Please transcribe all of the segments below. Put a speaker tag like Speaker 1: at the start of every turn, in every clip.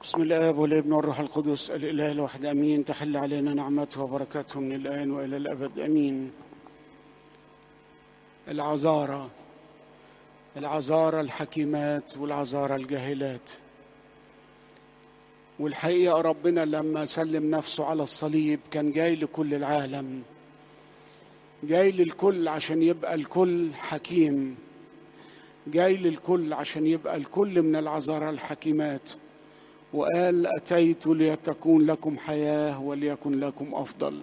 Speaker 1: بسم الاب والابن والروح القدس الاله الواحد امين تحل علينا نعمته وبركاته من الان والى الابد امين العذارى العذارى الحكيمات والعذارى الجاهلات والحقيقه ربنا لما سلم نفسه على الصليب كان جاي لكل العالم جاي للكل عشان يبقى الكل حكيم جاي للكل عشان يبقى الكل من العذارى الحكيمات وقال اتيت لتكون لكم حياه وليكن لكم افضل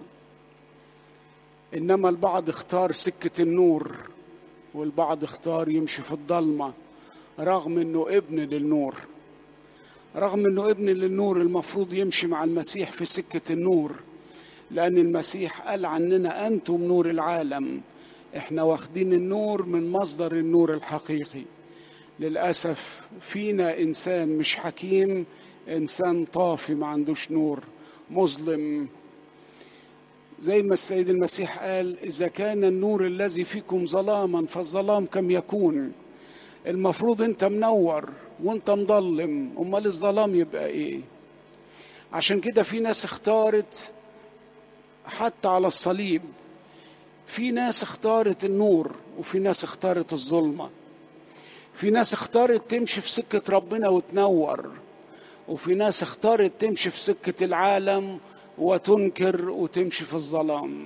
Speaker 1: انما البعض اختار سكه النور والبعض اختار يمشي في الضلمه رغم انه ابن للنور رغم انه ابن للنور المفروض يمشي مع المسيح في سكه النور لان المسيح قال عننا انتم نور العالم احنا واخدين النور من مصدر النور الحقيقي للاسف فينا انسان مش حكيم انسان طافي ما عندوش نور مظلم زي ما السيد المسيح قال اذا كان النور الذي فيكم ظلاما فالظلام كم يكون المفروض انت منور وانت مضلم امال الظلام يبقى ايه عشان كده في ناس اختارت حتى على الصليب في ناس اختارت النور وفي ناس اختارت الظلمه في ناس اختارت تمشي في سكه ربنا وتنور وفي ناس اختارت تمشي في سكة العالم وتنكر وتمشي في الظلام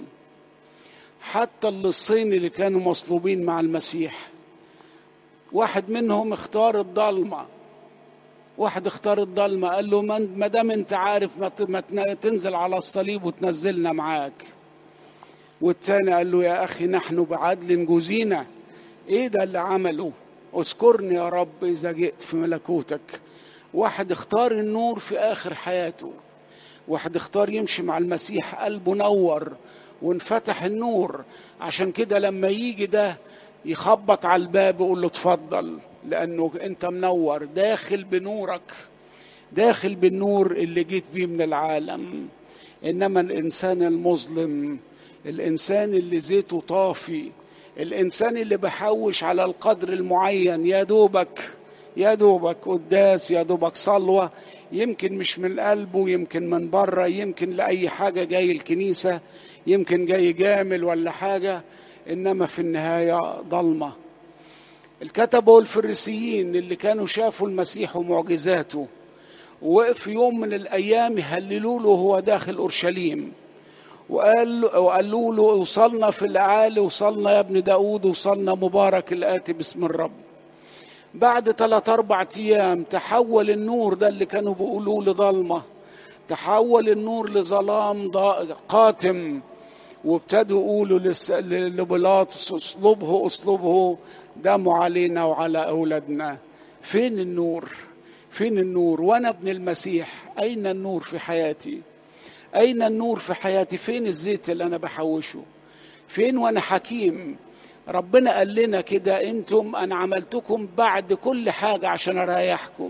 Speaker 1: حتى اللصين اللي كانوا مصلوبين مع المسيح واحد منهم اختار الضلمة واحد اختار الضلمة قال له ما دام انت عارف ما تنزل على الصليب وتنزلنا معاك والتاني قال له يا اخي نحن بعدل جزينا ايه ده اللي عمله اذكرني يا رب اذا جئت في ملكوتك واحد اختار النور في اخر حياته واحد اختار يمشي مع المسيح قلبه نور وانفتح النور عشان كده لما يجي ده يخبط على الباب يقول له اتفضل لانه انت منور داخل بنورك داخل بالنور اللي جيت بيه من العالم انما الانسان المظلم الانسان اللي زيته طافي الانسان اللي بحوش على القدر المعين يا دوبك يا دوبك قداس يا دوبك صلوة يمكن مش من قلبه يمكن من بره يمكن لأي حاجة جاي الكنيسة يمكن جاي جامل ولا حاجة إنما في النهاية ضلمة الكتبة والفريسيين اللي كانوا شافوا المسيح ومعجزاته ووقف يوم من الأيام يهللوا له وهو داخل أورشليم وقال وقالوا له وصلنا في الأعالي وصلنا يا ابن داود وصلنا مبارك الآتي باسم الرب بعد ثلاث أربع أيام تحول النور ده اللي كانوا بيقولوه لضلمة تحول النور لظلام قاتم وابتدوا يقولوا لبيلاطس اصلبه اصلبه دموا علينا وعلى أولادنا فين النور فين النور وأنا ابن المسيح أين النور في حياتي أين النور في حياتي فين الزيت اللي أنا بحوشه فين وأنا حكيم ربنا قال لنا كده انتم انا عملتكم بعد كل حاجه عشان اريحكم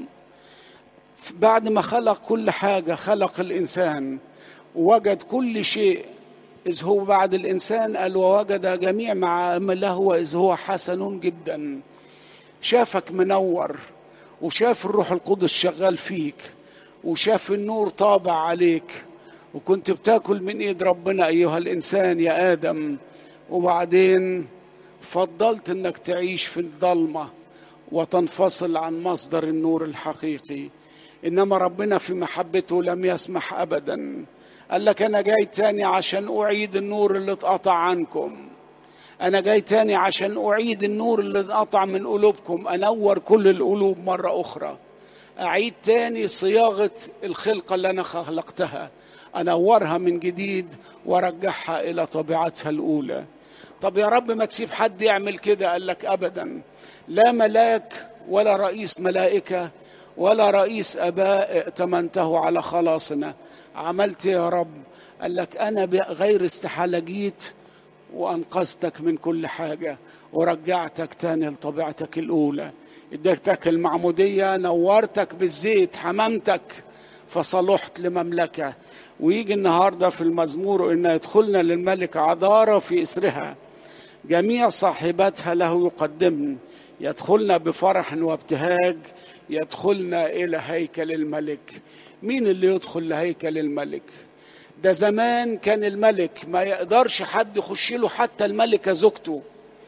Speaker 1: بعد ما خلق كل حاجه خلق الانسان ووجد كل شيء اذ هو بعد الانسان قال ووجد جميع ما عمله واذ هو حسن جدا شافك منور وشاف الروح القدس شغال فيك وشاف النور طابع عليك وكنت بتاكل من ايد ربنا ايها الانسان يا ادم وبعدين فضلت انك تعيش في الضلمه وتنفصل عن مصدر النور الحقيقي انما ربنا في محبته لم يسمح ابدا قال لك انا جاي تاني عشان اعيد النور اللي اتقطع عنكم انا جاي تاني عشان اعيد النور اللي انقطع من قلوبكم انور كل القلوب مره اخرى اعيد تاني صياغه الخلقه اللي انا خلقتها انورها من جديد وارجعها الى طبيعتها الاولى طب يا رب ما تسيب حد يعمل كده قال لك ابدا لا ملاك ولا رئيس ملائكه ولا رئيس اباء ائتمنته على خلاصنا عملت يا رب قال لك انا غير استحاله جيت وانقذتك من كل حاجه ورجعتك تاني لطبيعتك الاولى اديتك المعموديه نورتك بالزيت حممتك فصلحت لمملكه ويجي النهارده في المزمور ان يدخلنا للملك عذاره في اسرها جميع صاحباتها له يقدمن يدخلن بفرح وابتهاج يدخلنا الى هيكل الملك مين اللي يدخل لهيكل الملك ده زمان كان الملك ما يقدرش حد يخش له حتى الملكه زوجته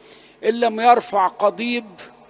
Speaker 1: الا ما يرفع قضيب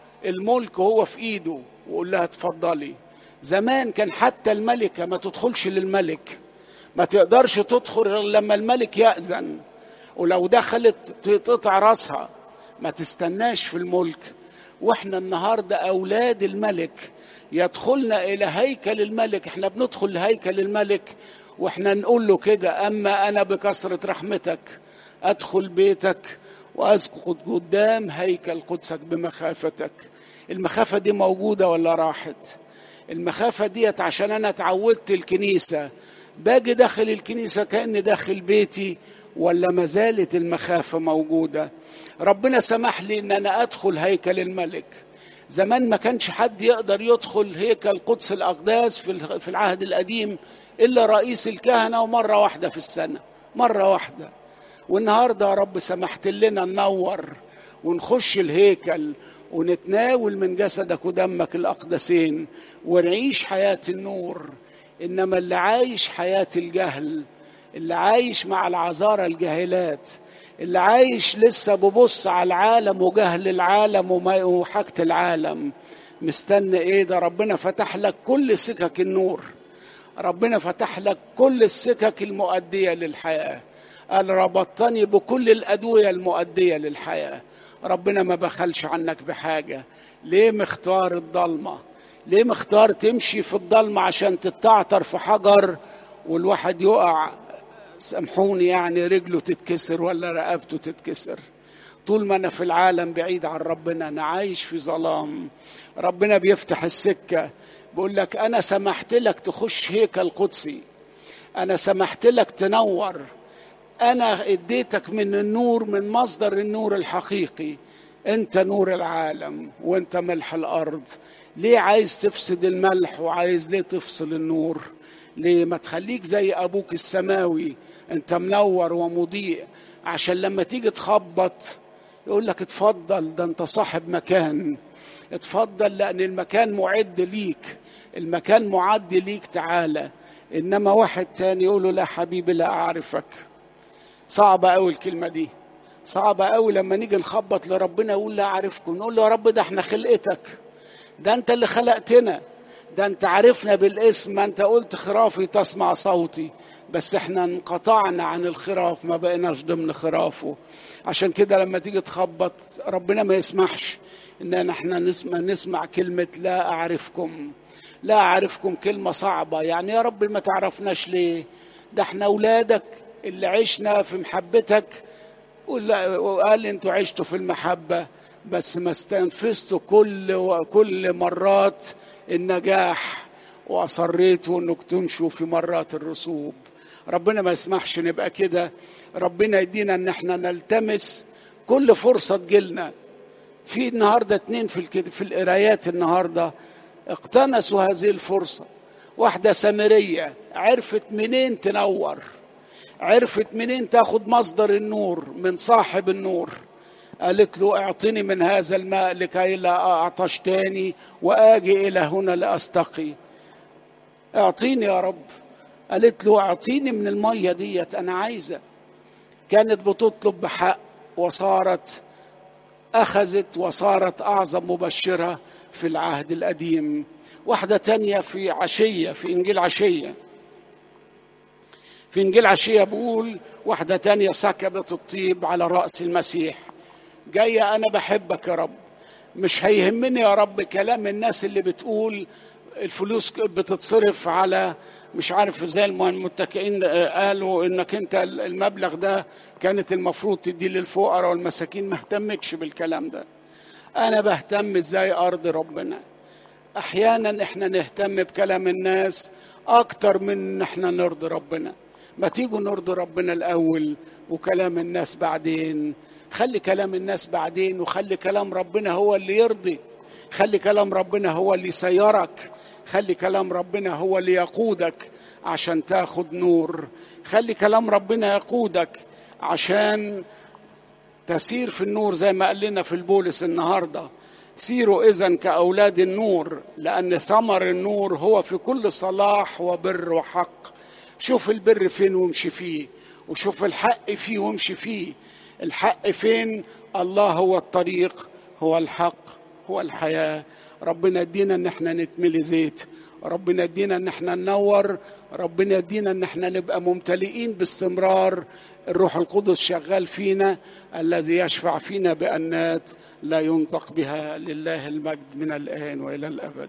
Speaker 1: الملك هو في ايده ويقول لها اتفضلي زمان كان حتى الملكه ما تدخلش للملك ما تقدرش تدخل غير لما الملك يأذن ولو دخلت تقطع راسها ما تستناش في الملك واحنا النهارده اولاد الملك يدخلنا الى هيكل الملك احنا بندخل لهيكل الملك واحنا نقول له كده اما انا بكثره رحمتك ادخل بيتك واسقط قدام هيكل قدسك بمخافتك المخافه دي موجوده ولا راحت المخافه ديت عشان انا اتعودت الكنيسه باجي داخل الكنيسه كاني داخل بيتي ولا ما زالت المخافه موجوده ربنا سمح لي ان انا ادخل هيكل الملك زمان ما كانش حد يقدر يدخل هيكل قدس الاقداس في العهد القديم الا رئيس الكهنه ومره واحده في السنه مره واحده والنهارده يا رب سمحت لنا ننور ونخش الهيكل ونتناول من جسدك ودمك الاقدسين ونعيش حياه النور انما اللي عايش حياه الجهل اللي عايش مع العذارى الجاهلات اللي عايش لسه ببص على العالم وجهل العالم وحاجة العالم مستني ايه ده ربنا فتح لك كل سكك النور ربنا فتح لك كل السكك المؤدية للحياة قال ربطني بكل الأدوية المؤدية للحياة ربنا ما بخلش عنك بحاجة ليه مختار الضلمة ليه مختار تمشي في الضلمة عشان تتعتر في حجر والواحد يقع سامحوني يعني رجله تتكسر ولا رقبته تتكسر طول ما انا في العالم بعيد عن ربنا انا عايش في ظلام ربنا بيفتح السكه بيقول لك انا سمحت لك تخش هيكل قدسي انا سمحت لك تنور انا اديتك من النور من مصدر النور الحقيقي انت نور العالم وانت ملح الارض ليه عايز تفسد الملح وعايز ليه تفصل النور ليه ما تخليك زي ابوك السماوي انت منور ومضيء عشان لما تيجي تخبط يقول لك اتفضل ده انت صاحب مكان اتفضل لان المكان معد ليك المكان معد ليك تعالى انما واحد تاني يقول له لا حبيبي لا اعرفك صعبة قوي الكلمة دي صعبة قوي لما نيجي نخبط لربنا يقول لا اعرفكم نقول له يا رب ده احنا خلقتك ده انت اللي خلقتنا ده انت عرفنا بالاسم ما انت قلت خرافي تسمع صوتي بس احنا انقطعنا عن الخراف ما بقيناش ضمن خرافه عشان كده لما تيجي تخبط ربنا ما يسمحش ان احنا نسمع نسمع كلمة لا اعرفكم لا اعرفكم كلمة صعبة يعني يا رب ما تعرفناش ليه ده احنا اولادك اللي عشنا في محبتك وقال انتوا عشتوا في المحبة بس ما استنفذتوا كل كل مرات النجاح واصريتوا انك تمشوا في مرات الرسوب ربنا ما يسمحش نبقى كده ربنا يدينا ان احنا نلتمس كل فرصه تجيلنا في النهارده اتنين في الكد... في القرايات النهارده اقتنسوا هذه الفرصه واحده سامريه عرفت منين تنور عرفت منين تاخد مصدر النور من صاحب النور قالت له اعطني من هذا الماء لكي لا اعطش تاني واجي الى هنا لاستقي اعطيني يا رب قالت له اعطيني من الميه ديت انا عايزه كانت بتطلب بحق وصارت اخذت وصارت اعظم مبشره في العهد القديم واحده تانية في عشيه في انجيل عشيه في انجيل عشيه بقول واحده تانية سكبت الطيب على راس المسيح جايه انا بحبك يا رب مش هيهمني يا رب كلام الناس اللي بتقول الفلوس بتتصرف على مش عارف زي المتكئين قالوا انك انت المبلغ ده كانت المفروض تديه للفقراء والمساكين ما اهتمتش بالكلام ده انا بهتم ازاي ارضي ربنا احيانا احنا نهتم بكلام الناس اكتر من ان احنا نرضي ربنا ما تيجوا نرضي ربنا الاول وكلام الناس بعدين خلي كلام الناس بعدين وخلي كلام ربنا هو اللي يرضي خلي كلام ربنا هو اللي يسيرك خلي كلام ربنا هو اللي يقودك عشان تاخد نور خلي كلام ربنا يقودك عشان تسير في النور زي ما قال لنا في البولس النهارده سيروا إذا كأولاد النور لأن ثمر النور هو في كل صلاح وبر وحق شوف البر فين وامشي فيه وشوف الحق فيه وامشي فيه الحق فين الله هو الطريق هو الحق هو الحياة ربنا يدينا ان احنا نتملي زيت ربنا يدينا ان احنا ننور ربنا يدينا ان احنا نبقى ممتلئين باستمرار الروح القدس شغال فينا الذي يشفع فينا بأنات لا ينطق بها لله المجد من الآن وإلى الأبد